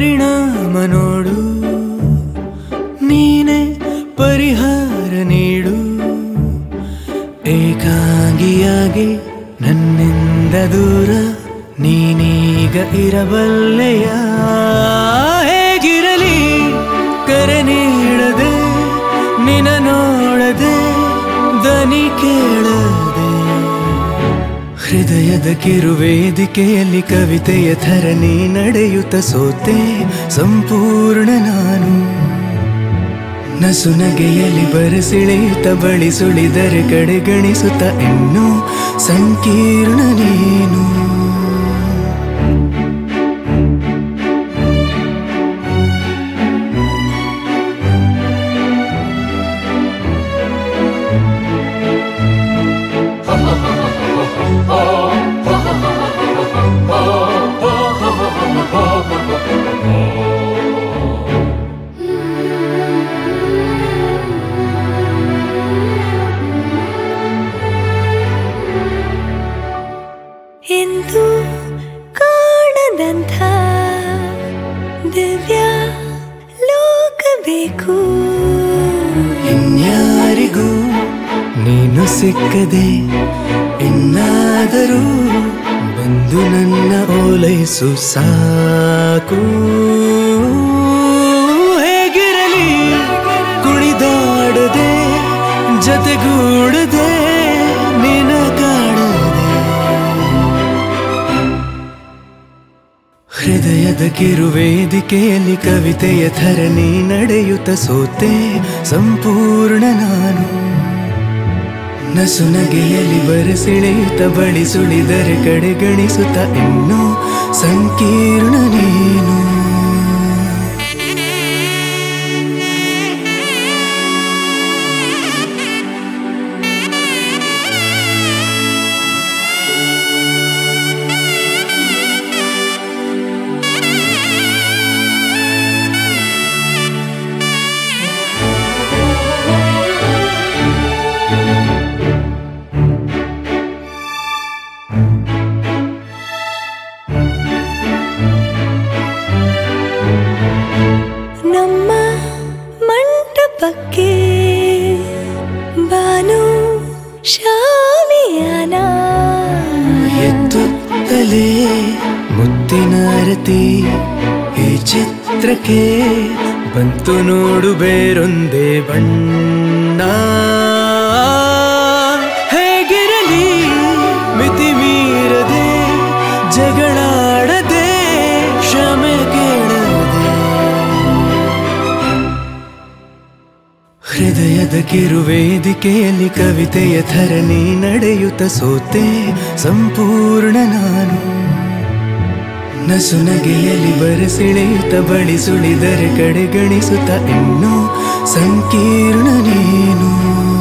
ಪರಿಣಾಮ ನೋಡು ನೀನೆ ಪರಿಹಾರ ನೀಡು ಏಕಾಂಗಿಯಾಗಿ ನನ್ನಿಂದ ದೂರ ನೀನೀಗ ಇರಬಲ್ಲೆಯ ಹೇಗಿರಲಿ ಕರೆ ನೀಡದೆ ನಿನ ನೋಡದೆ ದನಿ ಕೇಳದೆ ಹೃದಯದ ಕಿರುವೇದಿಕೆಯಲ್ಲಿ ಕವಿತೆಯ ಥರಣಿ ನಡೆಯುತ್ತ ಸೋತೆ ಸಂಪೂರ್ಣ ನಾನು ನಸುನಗೆಯಲ್ಲಿ ಬರಸಿಳೆಯುತ್ತ ಬಳಿ ಸುಳಿದರೆ ಕಡೆಗಣಿಸುತ್ತ ಇನ್ನೂ ಸಂಕೀರ್ಣ ನೀನು ಎಂದು ಕಾಣದಂಥ ದಿವ್ಯ ಲೋಕ ಬೇಕು ಇನ್ಯಾರಿಗೂ ನೀನು ಸಿಕ್ಕದೆ ಇನ್ನಾದರೂ ಬಂದು ನನ್ನ ಓಲೈಸು ಸಾಕು ಹೇಗಿರಲಿ ಕುಣಿದಾಡದೆ ಜತೆಗೂಡದೆ ನಿನ ಕಾಣದೆ ಹೃದಯದ ಕಿರುವೇದಿಕೆಯಲ್ಲಿ ಕವಿತೆಯ ಥರಣಿ ನಡೆಯುತ್ತ ಸೋತೆ ಸಂಪೂರ್ಣ ನಾನು ನಸುನಗೆಯಲ್ಲಿ ಬರಸಿಳೆಯುತ್ತ ಬಳಿ ಸುಳಿದರೆ ಕಡೆಗಣಿಸುತ್ತ ಇನ್ನೂ ಸಂಕೀರ್ಣ ನೀನು ನಮ್ಮ ಮಂಟಪಕ್ಕೆ ಬಾನು ಶಾಮಿಯಾನ ಎತ್ತುತ್ತಲೇ ಮುತ್ತಿನ ಅರತಿ ಈ ಚಿತ್ರಕ್ಕೆ ಬಂತು ನೋಡು ಬೇರೊಂದೇ ಬಣ್ಣ ಹೇಗಿರಲಿ ಮಿತಿ ಮೀರದೆ ಜಗಳಾಡದೆ ಕ್ಷಮೆ ಕೇಳದೆ ಹೃದಯದ ಕಿರುವೇದಿಕೆಯಲ್ಲಿ ಕವಿತೆಯ ಥರಣಿ ನಡೆಯುತ್ತ ಸೋತೆ ಸಂಪೂರ್ಣ ನಾನು ನಸುನಗೆಯಲ್ಲಿ ಬರಸಿಳೆಯುತ್ತ ಬಳಿ ಸುಳಿದರೆ ಕಡೆಗಣಿಸುತ್ತ ಇನ್ನೂ ಸಂಕೀರ್ಣ ನೀನು